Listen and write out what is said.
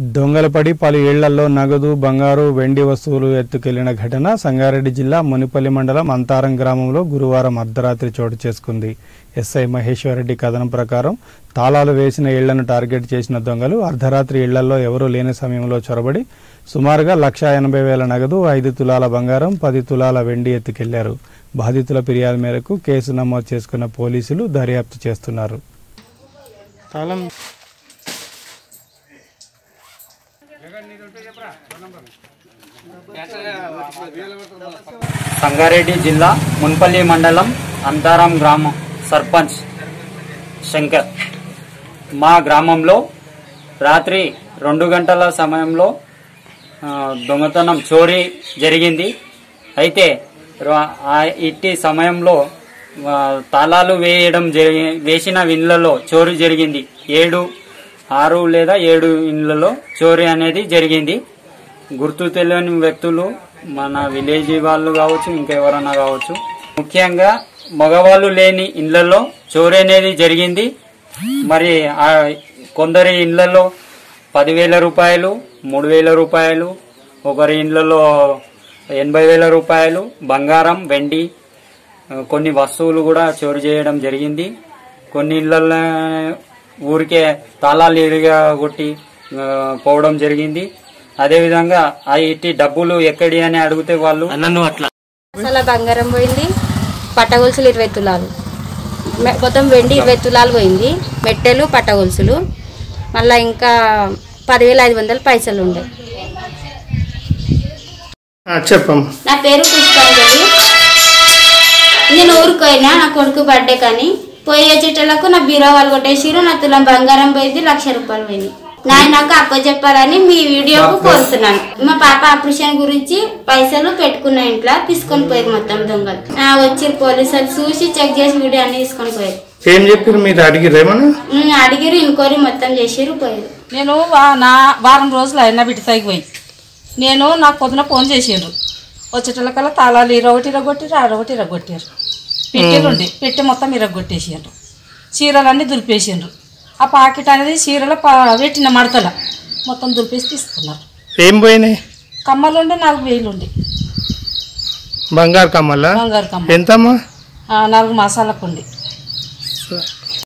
దొంగలు పడి పలు ఇళ్లలో నగదు బంగారు వెండి వస్తువులు ఎత్తుకెళ్లిన ఘటన సంగారెడ్డి జిల్లా మునిపల్లి మండలం అంతారం గ్రామంలో గురువారం అర్ధరాత్రి చోటు చేసుకుంది ఎస్ఐ మహేశ్వరరెడ్డి కథనం ప్రకారం తాళాలు వేసిన ఇళ్లను టార్గెట్ చేసిన దొంగలు అర్ధరాత్రి ఇళ్లలో ఎవరూ లేని సమయంలో చొరబడి సుమారుగా లక్ష ఎనభై వేల నగదు ఐదు తులాల బంగారం పది తులాల వెండి ఎత్తుకెళ్లారు బాధితుల ఫిర్యాదు మేరకు కేసు నమోదు చేసుకున్న పోలీసులు దర్యాప్తు చేస్తున్నారు తాళం సంగారెడ్డి జిల్లా మున్పల్లి మండలం అంతారం గ్రామం సర్పంచ్ శంకర్ మా గ్రామంలో రాత్రి రెండు గంటల సమయంలో ఆ, దొంగతనం చోరీ జరిగింది అయితే ర- ఆ ఇట్టి సమయంలో ఆ, తాళాలు వేయడం జరి వేసిన ఇళ్లలో చోరీ జరిగింది ఏడు ఆరు లేదా ఏడు ఇళ్లలో చోరీ అనేది జరిగింది గుర్తు తెలియని వ్యక్తులు మన విలేజ్ వాళ్ళు కావచ్చు ఇంకెవరన్నా కావచ్చు ముఖ్యంగా మగవాళ్ళు లేని ఇళ్లలో చోరీ అనేది జరిగింది మరి ఆ కొందరి ఇళ్లలో పదివేల రూపాయలు మూడు వేల రూపాయలు ఒకరి ఇళ్లలో ఎనభై వేల రూపాయలు బంగారం వెండి ఆ, కొన్ని వస్తువులు కూడా చోరీ చేయడం జరిగింది కొన్ని ఇళ్లలో ఊరికే తాళాలు ఇరిగా కొట్టి ఆ, పోవడం జరిగింది అదేవిధంగా ఆ ఇట్టి డబ్బులు ఎక్కడి అని అడిగితే వాళ్ళు అసలు బంగారం పోయింది పట్టగొలుసులు ఇరవై తులాలు మె- మొత్తం వెండి ఇరవై తులాలు పోయింది మెట్టెలు పట్టగొలుసులు మళ్ళీ ఇంకా పదివేల ఐదు వందల పైసలు ఉండే చెప్పమ్మా నా పేరు పుష్పాంజలి నేను ఊరికి పోయినా నా కొడుకు బర్త్డే కానీ పోయి వచ్చేటలకు నా బీరో వాళ్ళు కొట్టేసిరు నా తులం బంగారం పోయింది లక్ష రూపాయలు పోయింది నాయనకు అప్పచెప్పాలని మీ వీడియోకు కోరుతున్నాను మా పాప ఆపరేషన్ గురించి పైసలు పెట్టుకున్న ఇంట్లో తీసుకొని పోయారు మొత్తం దొంగలు ఆ, వచ్చి పోలీసులు చూసి చెక్ చేసి వీడియో అన్ని తీసుకొని పోయారు ఏం చెప్పారు మీరు అడిగిర్రు ఏమన్నా ఉమ్, అడిగిరు ఇంకోరి మొత్తం చేసిరు పోయారు నేను వా- నా వారం రోజులు అయినా బిడ్డ తగ్గిపోయి నేను నాకు పొద్దున ఫోన్ చేసిండ్రు వచ్చేటోళ్ళకల్లా తాళాలు ఇరొకటి ఇరగొట్టిరు అరొకటి ఇరగొట్టారు పెట్టెలు ఉండి పెట్టె మొత్తం ఇరగొట్టేసిండ్రు చీరలన్నీ దులిపేసిండ్రు ఆ పాకెట్ అనేది చీరలో పా- పెట్టిన మడతల మొత్తం దులిపేసి తీసుకున్నారు ఏం పోయినాయి కమ్మలు ఉండి నాలుగు వేలు ఉండి బంగారు కమ్మల బంగారు కమ్మ ఎంతమ్మా ఆ, నాలుగు మసాలకు ఉండి